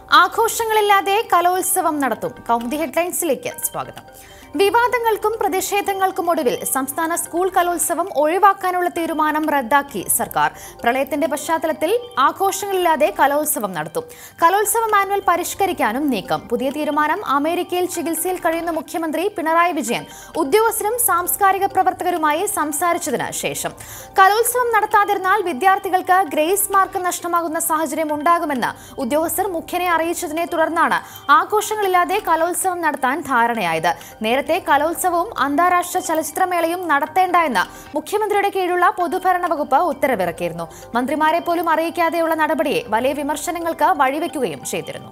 ആഘോഷങ്ങളില്ലാതെ കലോത്സവം നടത്തും കൗമുദി ഹെഡ്ലൈൻസിലേക്ക് സ്വാഗതം വിവാദങ്ങൾക്കും പ്രതിഷേധങ്ങൾക്കും ഒടുവിൽ സംസ്ഥാന സ്കൂൾ കലോത്സവം ഒഴിവാക്കാനുള്ള തീരുമാനം റദ്ദാക്കി സർക്കാർ പ്രളയത്തിന്റെ പശ്ചാത്തലത്തിൽ ആഘോഷങ്ങളില്ലാതെ കലോത്സവം നടത്തും കലോത്സവ മാനുവൽ പരിഷ്കരിക്കാനും നീക്കം പുതിയ തീരുമാനം അമേരിക്കയിൽ ചികിത്സയിൽ കഴിയുന്ന മുഖ്യമന്ത്രി പിണറായി വിജയൻ ഉദ്യോഗസ്ഥരും സാംസ്കാരിക പ്രവർത്തകരുമായി സംസാരിച്ചതിന് ശേഷം കലോത്സവം നടത്താതിരുന്നാൽ വിദ്യാർത്ഥികൾക്ക് ഗ്രേസ് മാർക്ക് നഷ്ടമാകുന്ന സാഹചര്യം ഉണ്ടാകുമെന്ന് ഉദ്യോഗസ്ഥർ മുഖ്യനെ അറിയിച്ചതിനെ തുടർന്നാണ് ആഘോഷങ്ങളില്ലാതെ കലോത്സവം നടത്താൻ ധാരണയായത് നേരത്തെ കലോത്സവവും അന്താരാഷ്ട്ര ചലച്ചിത്രമേളയും നടത്തേണ്ട എന്ന് മുഖ്യമന്ത്രിയുടെ കീഴിലുള്ള പൊതുഭരണ വകുപ്പ് ഉത്തരവിറക്കിയിരുന്നു മന്ത്രിമാരെ പോലും അറിയിക്കാതെയുള്ള നടപടിയെ വലിയ വിമർശനങ്ങൾക്ക് വഴിവെക്കുകയും ചെയ്തിരുന്നു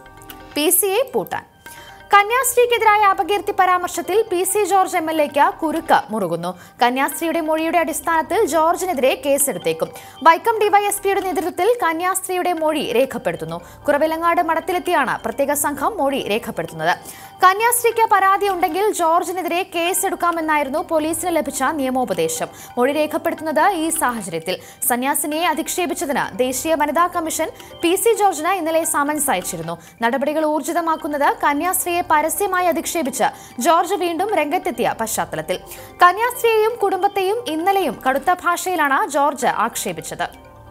പി സിയെ പൂട്ടാൻ കന്യാസ്ത്രീക്കെതിരായ അപകീർത്തി പരാമർശത്തിൽ P C George M L എക്ക് കുരുക്ക് മുറുകുന്നു കന്യാസ്ത്രീയുടെ മൊഴിയുടെ അടിസ്ഥാനത്തിൽ ജോർജിനെതിരെ കേസെടുത്തേക്കും വൈക്കം ഡിവൈഎസ്പിയുടെ നേതൃത്വത്തിൽ കന്യാസ്ത്രീയുടെ മൊഴി രേഖപ്പെടുത്തുന്നു കുറവിലങ്ങാട് മഠത്തിലെത്തിയാണ് പ്രത്യേക സംഘം മൊഴി രേഖപ്പെടുത്തുന്നത് കന്യാസ്ത്രീക്ക് പരാതി ഉണ്ടെങ്കിൽ ജോർജിനെതിരെ കേസെടുക്കാമെന്നായിരുന്നു പോലീസിന് ലഭിച്ച നിയമോപദേശം മൊഴി രേഖപ്പെടുത്തുന്നത് ഈ സാഹചര്യത്തിൽ സന്യാസിനിയെ അധിക്ഷേപിച്ചതിന് ദേശീയ വനിതാ കമ്മീഷൻ പി സി ജോർജിന് ഇന്നലെ സമൻസ് അയച്ചിരുന്നു നടപടികൾ ഊർജിതമാക്കുന്നത് കന്യാസ്ത്രീയെ പരസ്യമായി അധിക്ഷേപിച്ച് ജോർജ് വീണ്ടും രംഗത്തെത്തിയ പശ്ചാത്തലത്തിൽ കന്യാസ്ത്രീയെയും കുടുംബത്തെയും ഇന്നലെയും കടുത്ത ഭാഷയിലാണ് ജോർജ് ആക്ഷേപിച്ചത്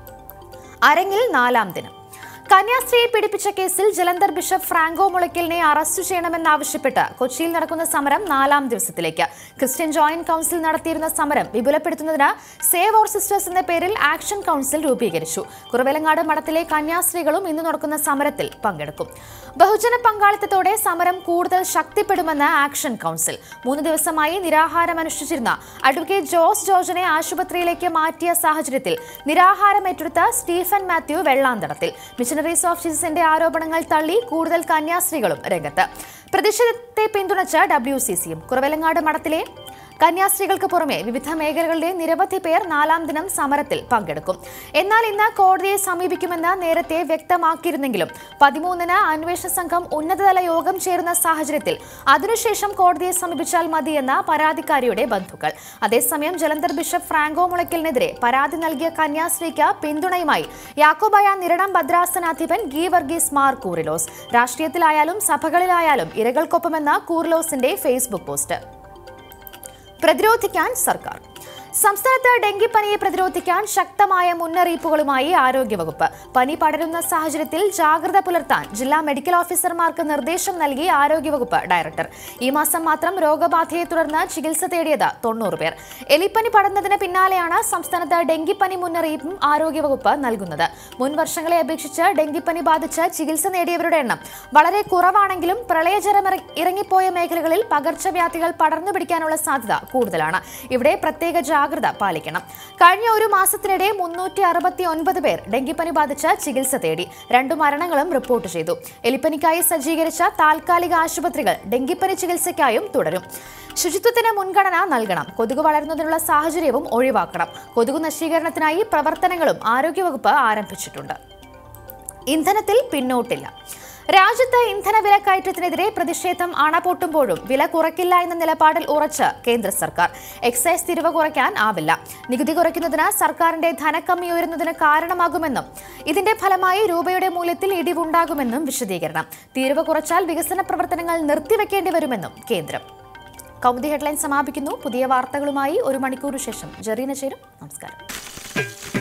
അരങ്ങിൽ നാലാം ദിനം കന്യാസ്ത്രീയെ പീഡിപ്പിച്ച കേസിൽ ജലന്ധർ ബിഷപ്പ് ഫ്രാങ്കോ മുളയ്ക്കലിനെ അറസ്റ്റ് ചെയ്യണമെന്നാവശ്യപ്പെട്ട് കൊച്ചിയിൽ നടക്കുന്ന സമരം നാലാം ദിവസത്തിലേക്ക് ക്രിസ്ത്യൻ ജോയിന്റ് കൌൺസിൽ നടത്തിയിരുന്ന സമരം വിപുലപ്പെടുത്തുന്നതിന് സേവ് ഓർ സിസ്റ്റേഴ്സ് എന്ന പേരിൽ ആക്ഷൻ കൌൺസിൽ രൂപീകരിച്ചു കുറവിലങ്ങാട് മഠത്തിലെ കന്യാസ്ത്രീകളും ഇന്ന് നടക്കുന്ന സമരത്തിൽ പങ്കെടുക്കും ബഹുജന പങ്കാളിത്തത്തോടെ സമരം കൂടുതൽ ശക്തിപ്പെടുമെന്ന് ആക്ഷൻ കൌൺസിൽ മൂന്ന് ദിവസമായി നിരാഹാരം അനുഷ്ഠിച്ചിരുന്ന അഡ്വക്കേറ്റ് ജോസ് ജോർജിനെ ആശുപത്രിയിലേക്ക് മാറ്റിയ സാഹചര്യത്തിൽ നിരാഹാരം ഏറ്റെടുത്ത സ്റ്റീഫൻ മാത്യു വെള്ളാന്തടത്തിൽ മിഷനറീസ് ഓഫ് ജീസസിന്റെ ആരോപണങ്ങൾ തള്ളി കൂടുതൽ കന്യാസ്ത്രീകളും രംഗത്ത് പ്രതിഷേധത്തെ പിന്തുണച്ച ഡബ്ല്യു സി സിയും കുറവലങ്ങാട് മഠത്തിലെ കന്യാസ്ത്രീകൾക്ക് പുറമെ വിവിധ മേഖലകളിലെ നിരവധി പേർ നാലാം ദിനം സമരത്തിൽ പങ്കെടുക്കും എന്നാൽ ഇന്ന് കോടതിയെ സമീപിക്കുമെന്ന് നേരത്തെ വ്യക്തമാക്കിയിരുന്നെങ്കിലും പതിമൂന്നിന് അന്വേഷണ സംഘം ഉന്നതതല യോഗം ചേരുന്ന സാഹചര്യത്തിൽ അതിനുശേഷം കോടതിയെ സമീപിച്ചാൽ മതിയെന്ന പരാതിക്കാരിയുടെ ബന്ധുക്കൾ അതേസമയം ജലന്ധർ ബിഷപ്പ് ഫ്രാങ്കോ മുളയ്ക്കലിനെതിരെ പരാതി നൽകിയ കന്യാസ്ത്രീക്ക് പിന്തുണയുമായി യാക്കോബായ നിരണം ഭദ്രാസനാധിപൻ ഗീ വർഗീസ് മാർ കൂറിലോസ് രാഷ്ട്രീയത്തിലായാലും സഭകളിലായാലും ഇരകൾക്കൊപ്പമെന്ന കൂറിലോസിന്റെ ഫേസ്ബുക്ക് പോസ്റ്റ് പ്രതിരോധിക്കാൻ സർക്കാർ സംസ്ഥാനത്ത് ഡെങ്കിപ്പനിയെ പ്രതിരോധിക്കാൻ ശക്തമായ മുന്നറിയിപ്പുകളുമായി ആരോഗ്യവകുപ്പ് പനി പടരുന്ന സാഹചര്യത്തിൽ ജാഗ്രത പുലർത്താൻ ജില്ലാ മെഡിക്കൽ ഓഫീസർമാർക്ക് നിർദ്ദേശം നൽകി ആരോഗ്യവകുപ്പ് ഡയറക്ടർ ഈ മാസം മാത്രം രോഗബാധയെ തുടർന്ന് ചികിത്സ തേടിയത് തൊണ്ണൂറ് പേർ എലിപ്പനി പടർന്നതിന് പിന്നാലെയാണ് സംസ്ഥാനത്ത് ഡെങ്കിപ്പനി മുന്നറിയിപ്പും ആരോഗ്യവകുപ്പ് നൽകുന്നത് മുൻ വർഷങ്ങളെ അപേക്ഷിച്ച് ഡെങ്കിപ്പനി ബാധിച്ച് ചികിത്സ നേടിയവരുടെ എണ്ണം വളരെ കുറവാണെങ്കിലും പ്രളയജലം ഇറ- ഇറങ്ങിപ്പോയ മേഖലകളിൽ പകർച്ചവ്യാധികൾ പടർന്നു പിടിക്കാനുള്ള സാധ്യത കൂടുതലാണ് ഇവിടെ പ്രത്യേക ജാഗ്രത പാലിക്കണം കഴിഞ്ഞ ഒരു മാസത്തിനിടെ മുന്നൂറ്റി അറുപത്തി ഒൻപത് പേർ ഡെങ്കിപ്പനി ബാധിച്ച് ചികിത്സ തേടി രണ്ടു മരണങ്ങളും റിപ്പോർട്ട് ചെയ്തു എലിപ്പനിക്കായി സജ്ജീകരിച്ച താൽക്കാലിക ആശുപത്രികൾ ഡെങ്കിപ്പനി ചികിത്സയ്ക്കായും തുടരും ശുചിത്വത്തിന് മുൻഗണന നൽകണം കൊതുക് വളരുന്നതിനുള്ള സാഹചര്യവും ഒഴിവാക്കണം കൊതുക് നശീകരണത്തിനായി പ്രവർത്തനങ്ങളും ആരോഗ്യവകുപ്പ് ആരംഭിച്ചിട്ടുണ്ട് ഇന്ധനത്തിൽ പിന്നോട്ടില്ല രാജ്യത്ത് ഇന്ധന വിലക്കയറ്റത്തിനെതിരെ പ്രതിഷേധം അണപൊട്ടുമ്പോഴും വില കുറയ്ക്കില്ല എന്ന നിലപാടിൽ ഉറച്ച് കേന്ദ്ര സർക്കാർ എക്സൈസ് തിരിവ് കുറയ്ക്കാൻ ആവില്ല നികുതി കുറയ്ക്കുന്നതിന് സർക്കാരിന്റെ ധനക്കമ്മി ഉയരുന്നതിന് കാരണമാകുമെന്നും ഇതിന്റെ ഫലമായി രൂപയുടെ മൂല്യത്തിൽ ഇടിവുണ്ടാകുമെന്നും വിശദീകരണം തീരുവ കുറച്ചാൽ വികസന പ്രവർത്തനങ്ങൾ നിർത്തിവെക്കേണ്ടി വരുമെന്നും കേന്ദ്രം കൗമുദി ഹെഡ്ലൈൻ സമാപിക്കുന്നു പുതിയ വാർത്തകളുമായി ഒരു മണിക്കൂർ ശേഷം ജെറീന ചേരും നമസ്കാരം